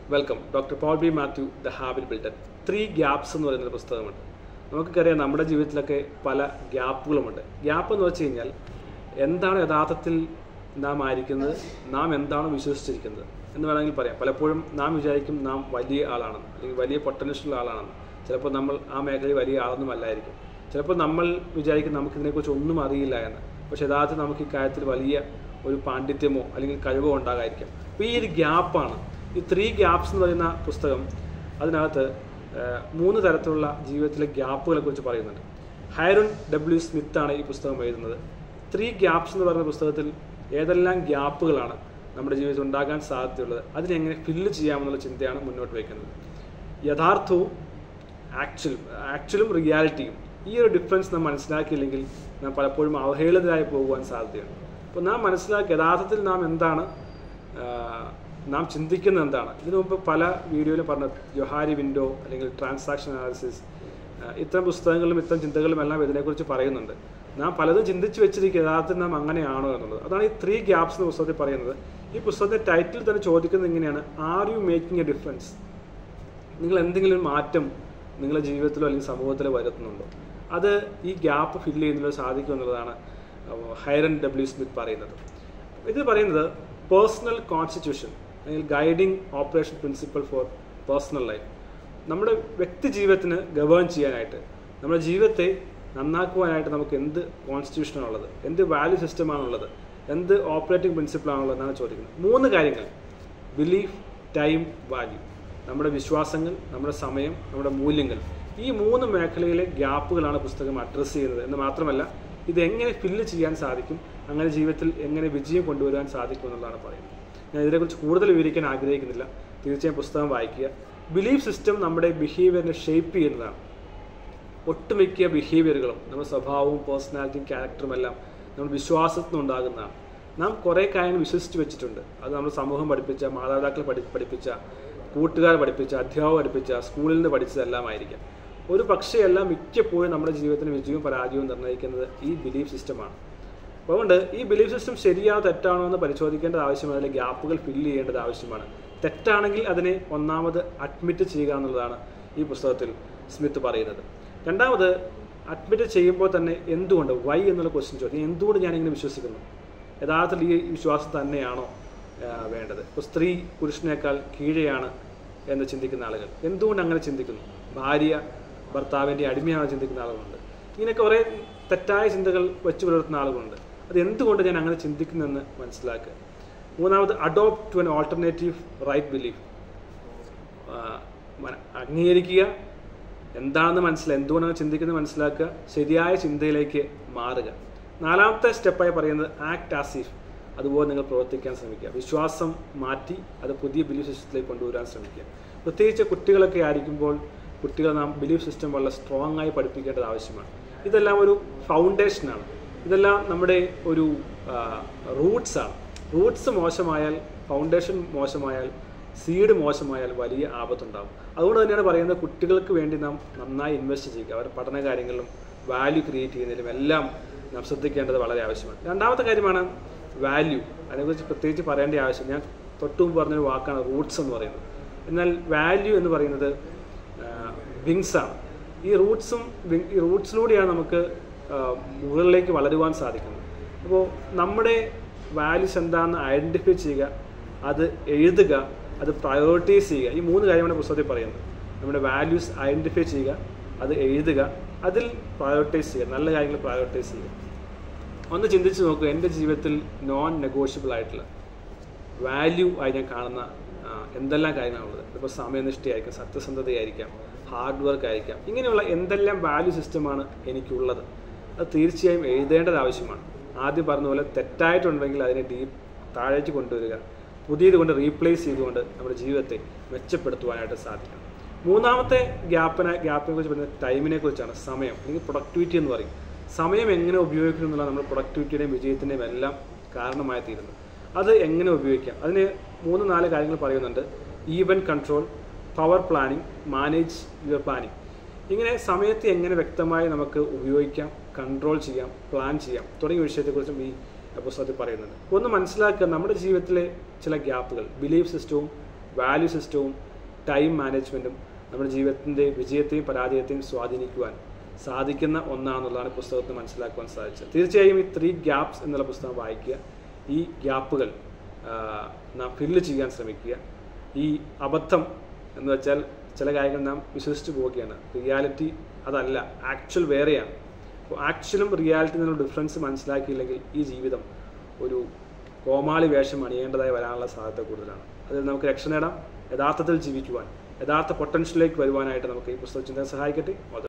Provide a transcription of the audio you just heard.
welcome doctor Paul B Mathew the habit builder three gaps എന്ന് പറയുന്ന ഒരു പുസ്തകമുണ്ട് നമുക്കറിയാം നമ്മുടെ ജീവിതത്തിലൊക്കെ പല ഗ്യാപ്പുകളുമുണ്ട് ഗ്യാപ്പ് എന്ന് വെച്ച് കഴിഞ്ഞാൽ എന്താണ് യഥാർത്ഥത്തിൽ നാം ആയിരിക്കുന്നത് നാം എന്താണോ വിശ്വസിച്ചിരിക്കുന്നത് എന്ന് വേണമെങ്കിൽ പറയാം പലപ്പോഴും നാം വിചാരിക്കും നാം വലിയ ആളാണെന്ന് അല്ലെങ്കിൽ വലിയ പൊട്ടൻഷ്യൽ ആളാണെന്ന് ചിലപ്പോൾ നമ്മൾ ആ മേഖലയിൽ വലിയ ആളൊന്നും അല്ലായിരിക്കും ചിലപ്പോൾ നമ്മൾ വിചാരിക്കും നമുക്കിതിനെക്കുറിച്ച് ഒന്നും അറിയില്ല എന്ന് പക്ഷെ യഥാർത്ഥത്തിൽ നമുക്ക് ഇക്കാര്യത്തിൽ വലിയ ഒരു പാണ്ഡിത്യമോ അല്ലെങ്കിൽ കഴിവോ ഉണ്ടാകാതിരിക്കാം അപ്പോൾ ഈ ഒരു ഗ്യാപ്പാണ് ഈ ത്രീ ഗ്യാപ്സ് എന്ന് പറയുന്ന പുസ്തകം അതിനകത്ത് ഏഹ്, മൂന്ന് തരത്തിലുള്ള ജീവിതത്തിലെ ഗ്യാപ്പുകളെ കുറിച്ച് പറയുന്നുണ്ട് ഹൈറൺ ഡബ്ല്യു സ്മിത്ത് ആണ് ഈ പുസ്തകം എഴുതുന്നത് ത്രീ ഗ്യാപ്സ് എന്ന് പറയുന്ന പുസ്തകത്തിൽ ഏതെല്ലാം ഗ്യാപ്പുകളാണ് നമ്മുടെ ജീവിതത്തിൽ ഉണ്ടാകാൻ സാധ്യതയുള്ളത് അതിനെങ്ങനെ ഫില്ല് ചെയ്യാമെന്നുള്ള ചിന്തയാണ് മുന്നോട്ട് വയ്ക്കുന്നത് യഥാർത്ഥവും ആക്ച്വൽ ആക്ച്വലും റിയാലിറ്റിയും ഈ ഒരു ഡിഫറൻസ് നാം മനസ്സിലാക്കിയില്ലെങ്കിൽ നാം പലപ്പോഴും അവഹേളിതരായി പോകുവാൻ സാധ്യതയാണ് അപ്പോൾ നാം മനസ്സിലാക്കി യഥാർത്ഥത്തിൽ നാം എന്താണ് ആഹ്, നാം ചിന്തിക്കുന്നത് എന്താണ് ഇതിനു മുമ്പ് പല വീഡിയോയിലും പറഞ്ഞ ജൊഹാരി വിൻഡോ അല്ലെങ്കിൽ ട്രാൻസാക്ഷൻ അനാലിസിസ് ഇത്തരം പുസ്തകങ്ങളിലും ഇത്തരം ചിന്തകളും എല്ലാം ഇതിനെക്കുറിച്ച് പറയുന്നുണ്ട് നാം പലതും ചിന്തിച്ച് വെച്ചിരിക്കുക യഥാർത്ഥത്തിൽ നാം അങ്ങനെയാണോ എന്നുള്ളത് അതാണ് ഈ ത്രീ ഗ്യാപ്സ് എന്ന പുസ്തകത്തിൽ പറയുന്നത് ഈ പുസ്തകത്തിന്റെ ടൈറ്റിൽ തന്നെ ചോദിക്കുന്നത് ഇങ്ങനെയാണ് are you making a difference നിങ്ങൾ എന്തെങ്കിലും ഒരു മാറ്റം നിങ്ങളുടെ ജീവിതത്തിലോ അല്ലെങ്കിൽ സമൂഹത്തിലോ വരുത്തുന്നുണ്ടോ അത് ഈ ഗ്യാപ്പ് ഫില്ല് ചെയ്യുന്നതിലോ സാധിക്കും എന്നുള്ളതാണ് ഹൈറൻ ഡബ്ല്യു സ്മിത്ത് പറയുന്നത് ഇത് പറയുന്നത് പേഴ്സണൽ കോൺസ്റ്റിറ്റ്യൂഷൻ അല്ലെങ്കിൽ guiding operation principle for personal life നമ്മുടെ വ്യക്തി ജീവിതത്തിന് ഗവേൺ ചെയ്യാനായിട്ട് നമ്മുടെ ജീവിതത്തെ നന്നാക്കുവാനായിട്ട് നമുക്ക് എന്ത് കോൺസ്റ്റിറ്റ്യൂഷനാണുള്ളത് എന്ത് വാല്യൂ സിസ്റ്റമാണുള്ളത് എന്ത് ഓപ്പറേറ്റിംഗ് പ്രിൻസിപ്പിളാണുള്ളത് എന്നാണ് ചോദിക്കുന്നത് മൂന്ന് കാര്യങ്ങൾ ബിലീഫ് ടൈം വാല്യൂ നമ്മുടെ വിശ്വാസങ്ങൾ നമ്മുടെ സമയം നമ്മുടെ മൂല്യങ്ങൾ ഈ മൂന്ന് മേഖലയിലെ ഗ്യാപ്പുകളാണ് പുസ്തകം അഡ്രസ്സ് ചെയ്യുന്നത് എന്ന് മാത്രമല്ല ഇത് എങ്ങനെ ഫില്ല് ചെയ്യാൻ സാധിക്കും അങ്ങനെ ജീവിതത്തിൽ എങ്ങനെ വിജയം കൊണ്ടുവരാൻ സാധിക്കും എന്നുള്ളതാണ് പറയുന്നത് ഞാൻ ഇതിനെക്കുറിച്ച് കൂടുതൽ വിവരിക്കാൻ ആഗ്രഹിക്കുന്നില്ല തീർച്ചയായും പുസ്തകം വായിക്കുക ബിലീഫ് സിസ്റ്റം നമ്മുടെ ബിഹേവിയറിനെ ഷേപ്പ് ചെയ്യുന്നതാണ് ഒട്ടുമിക്ക ബിഹേവിയറുകളും നമ്മുടെ സ്വഭാവവും പേഴ്സണാലിറ്റിയും ക്യാരക്ടറും എല്ലാം നമ്മുടെ വിശ്വാസത്തിൽ നിന്നുണ്ടാകുന്നതാണ് നാം കുറേ കാര്യങ്ങൾ വിശ്വസിച്ച് വെച്ചിട്ടുണ്ട് അത് നമ്മൾ സമൂഹം പഠിപ്പിച്ച മാതാപിതാക്കൾ പഠി പഠിപ്പിച്ച കൂട്ടുകാർ പഠിപ്പിച്ച അധ്യാപകർ പഠിപ്പിച്ച സ്കൂളിൽ നിന്ന് പഠിച്ചതെല്ലാമായിരിക്കാം ഒരു പക്ഷേ എല്ലാം മിക്കപ്പോഴും നമ്മുടെ ജീവിതത്തിന് വിജയവും പരാജയവും നിർണ്ണയിക്കുന്നത് ഈ ബിലീഫ് സിസ്റ്റമാണ് അതുകൊണ്ട് ഈ ബിലീഫ് സിസ്റ്റം ശരിയാണോ തെറ്റാണോ എന്ന് പരിശോധിക്കേണ്ടത് ആവശ്യമാണ് അതിലെ ഗ്യാപ്പുകൾ ഫില്ല് ചെയ്യേണ്ടത് ആവശ്യമാണ് തെറ്റാണെങ്കിൽ അതിനെ ഒന്നാമത് അഡ്മിറ്റ് ചെയ്യുക എന്നുള്ളതാണ് ഈ പുസ്തകത്തിൽ സ്മിത്ത് പറയുന്നത് രണ്ടാമത് അഡ്മിറ്റ് ചെയ്യുമ്പോൾ തന്നെ എന്തുകൊണ്ട് വൈ എന്നുള്ള ക്വസ്റ്റ്യൻ ചോദിക്കും എന്തുകൊണ്ട് ഞാൻ ഇങ്ങനെ വിശ്വസിക്കുന്നു യഥാർത്ഥത്തിൽ ഈ വിശ്വാസം തന്നെയാണോ ആ, വേണ്ടത് ഇപ്പോൾ സ്ത്രീ പുരുഷനേക്കാൾ കീഴെയാണ് എന്ന് ചിന്തിക്കുന്ന ആളുകൾ എന്തുകൊണ്ട് അങ്ങനെ ചിന്തിക്കുന്നു ഭാര്യ ഭർത്താവിൻ്റെ അടിമയാണ് ചിന്തിക്കുന്ന ആളുകളുണ്ട് ഇങ്ങനെയൊക്കെ കുറേ തെറ്റായ ചിന്തകൾ വെച്ച് പുലർത്തുന്ന ആളുകളുണ്ട് അത് എന്തുകൊണ്ട് ഞാൻ അങ്ങനെ ചിന്തിക്കുന്നെന്ന് മനസ്സിലാക്കുക മൂന്നാമത് adopt to an alternative right belief അംഗീകരിക്കുക എന്താണെന്ന് മനസ്സിലാക്കുക എന്തുകൊണ്ടാണ് ചിന്തിക്കുന്നത് മനസ്സിലാക്കുക ശരിയായ ചിന്തയിലേക്ക് മാറുക നാലാമത്തെ സ്റ്റെപ്പായി പറയുന്നത് ആക്ട് ആസിഫ് അതുപോലെ നിങ്ങൾ പ്രവർത്തിക്കാൻ ശ്രമിക്കുക വിശ്വാസം മാറ്റി അത് പുതിയ ബിലീഫ് സിസ്റ്റത്തിലേക്ക് കൊണ്ടുവരാൻ ശ്രമിക്കുക പ്രത്യേകിച്ച് കുട്ടികളൊക്കെ ആയിരിക്കുമ്പോൾ കുട്ടികളെ നാം ബിലീഫ് സിസ്റ്റം വളരെ സ്ട്രോങ് ആയി പഠിപ്പിക്കേണ്ടത് ആവശ്യമാണ് ഇതെല്ലാം ഒരു ഫൗണ്ടേഷനാണ് ഇതെല്ലാം നമ്മുടെ ഒരു റൂട്ട്സ് ആണ് റൂട്ട്സ് മോശമായാൽ ഫൗണ്ടേഷൻ മോശമായാൽ സീഡ് മോശമായാൽ വലിയ ആപത്തുണ്ടാകും അതുകൊണ്ട് തന്നെയാണ് പറയുന്നത് കുട്ടികൾക്ക് വേണ്ടി നാം നന്നായി ഇൻവെസ്റ്റ് ചെയ്യുക അവരുടെ പഠന കാര്യങ്ങളിലും വാല്യൂ ക്രിയേറ്റ് ചെയ്യുന്നതിലും എല്ലാം നാം ശ്രദ്ധിക്കേണ്ടത് വളരെ ആവശ്യമാണ് രണ്ടാമത്തെ കാര്യമാണ് വാല്യൂ അതിനെക്കുറിച്ച് പ്രത്യേകിച്ച് പറയേണ്ട ആവശ്യം ഞാൻ തൊട്ടു മുമ്പ് പറഞ്ഞൊരു വാക്കാണ് റൂട്ട്സ് എന്ന് പറയുന്നത് എന്നാൽ വാല്യൂ എന്ന് പറയുന്നത് വിങ്സ് ആണ് ഈ റൂട്ട്സും ഈ റൂട്ട്സിലൂടെയാണ് നമുക്ക് ആ, മുകളിലേക്ക് വളരുവാൻ സാധിക്കുന്നത് അപ്പോൾ നമ്മുടെ വാല്യൂസ് എന്താണെന്ന് ഐഡൻറ്റിഫൈ ചെയ്യുക അത് എഴുതുക അത് പ്രയോറിറ്റൈസ് ചെയ്യുക ഈ മൂന്ന് കാര്യമാണ് പുസ്തകത്തിൽ പറയുന്നത് നമ്മുടെ വാല്യൂസ് ഐഡൻറ്റിഫൈ ചെയ്യുക അത് എഴുതുക അതിൽ പ്രയോറിറ്റൈസ് ചെയ്യുക നല്ല കാര്യങ്ങൾ പ്രയോറിറ്റൈസ് ചെയ്യുക ഒന്ന് ചിന്തിച്ച് നോക്കുക എൻ്റെ ജീവിതത്തിൽ നോൺ നെഗോഷ്യബിൾ ആയിട്ടുള്ള വാല്യൂ ആയി ഞാൻ കാണുന്ന ആ, എന്തെല്ലാം കാര്യങ്ങളാണുള്ളത് ഇപ്പോൾ സമയനിഷ്ഠയായിരിക്കാം സത്യസന്ധതയായിരിക്കാം ഹാർഡ് വർക്ക് ആയിരിക്കാം ഇങ്ങനെയുള്ള എന്തെല്ലാം വാല്യൂ സിസ്റ്റമാണ് എനിക്കുള്ളത് അത് തീർച്ചയായും എഴുതേണ്ടത് ആവശ്യമാണ് ആദ്യം പറഞ്ഞ പോലെ തെറ്റായിട്ടുണ്ടെങ്കിൽ അതിനെ ഡീപ്പ് താഴേക്ക് കൊണ്ടുവരിക പുതിയത് കൊണ്ട് റീപ്ലേസ് ചെയ്തുകൊണ്ട് നമ്മുടെ ജീവിതത്തെ മെച്ചപ്പെടുത്തുവാനായിട്ട് സാധിക്കും മൂന്നാമത്തെ ഗ്യാപ്പിനെ ഗ്യാപ്പിനെ കുറിച്ച് പറയുന്നത് ടൈമിനെ കുറിച്ചാണ് സമയം അല്ലെങ്കിൽ പ്രൊഡക്ടിവിറ്റി എന്ന് പറയും സമയം എങ്ങനെ ഉപയോഗിക്കണം എന്നുള്ള നമ്മുടെ പ്രൊഡക്ടിവിറ്റിയുടെയും വിജയത്തിൻ്റെയും എല്ലാം കാരണമായി തീരുന്നത് അത് എങ്ങനെ ഉപയോഗിക്കാം അതിന് മൂന്ന് നാല് കാര്യങ്ങൾ പറയുന്നുണ്ട് even control power planning manage your planning ഇങ്ങനെ സമയത്തെ എങ്ങനെ വ്യക്തമായി നമുക്ക് ഉപയോഗിക്കാം കൺട്രോൾ ചെയ്യാം പ്ലാൻ ചെയ്യാം തുടങ്ങിയ വിഷയത്തെക്കുറിച്ചും ഈ പുസ്തകത്തിൽ പറയുന്നുണ്ട് ഒന്ന് മനസ്സിലാക്കുക നമ്മുടെ ജീവിതത്തിലെ ചില ഗ്യാപ്പുകൾ ബിലീഫ് സിസ്റ്റവും വാല്യൂ സിസ്റ്റവും ടൈം മാനേജ്മെൻറ്റും നമ്മുടെ ജീവിതത്തിൻ്റെ വിജയത്തെയും പരാജയത്തെയും സ്വാധീനിക്കുവാൻ സാധിക്കുന്ന ഒന്നാണെന്നുള്ളതാണ് പുസ്തകത്തിൽ മനസ്സിലാക്കുവാൻ സാധിച്ചത് തീർച്ചയായും ഈ ത്രീ ഗ്യാപ്സ് എന്നുള്ള പുസ്തകം വായിക്കുക ഈ ഗ്യാപ്പുകൾ നാം ഫില്ല് ചെയ്യാൻ ശ്രമിക്കുക ഈ അബദ്ധം എന്ന് വെച്ചാൽ ചില കാര്യങ്ങൾ നാം വിശ്വസിച്ച് പോവുകയാണ് റിയാലിറ്റി അതല്ല ആക്ച്വൽ വേറെയാണ് അപ്പോൾ ആക്ച്വലും റിയാലിറ്റി എന്നുള്ള ഡിഫറൻസ് മനസ്സിലാക്കിയില്ലെങ്കിൽ ഈ ജീവിതം ഒരു കോമാളി വേഷം അണിയേണ്ടതായി വരാനുള്ള സാധ്യത കൂടുതലാണ് അതിൽ നമുക്ക് രക്ഷ നേടാം യഥാർത്ഥത്തിൽ ജീവിക്കുവാൻ യഥാർത്ഥ പൊട്ടൻഷ്യലിലേക്ക് വരുവാനായിട്ട് നമുക്ക് ഈ പുസ്തകം ചിന്തകൾ സഹായിക്കട്ടെ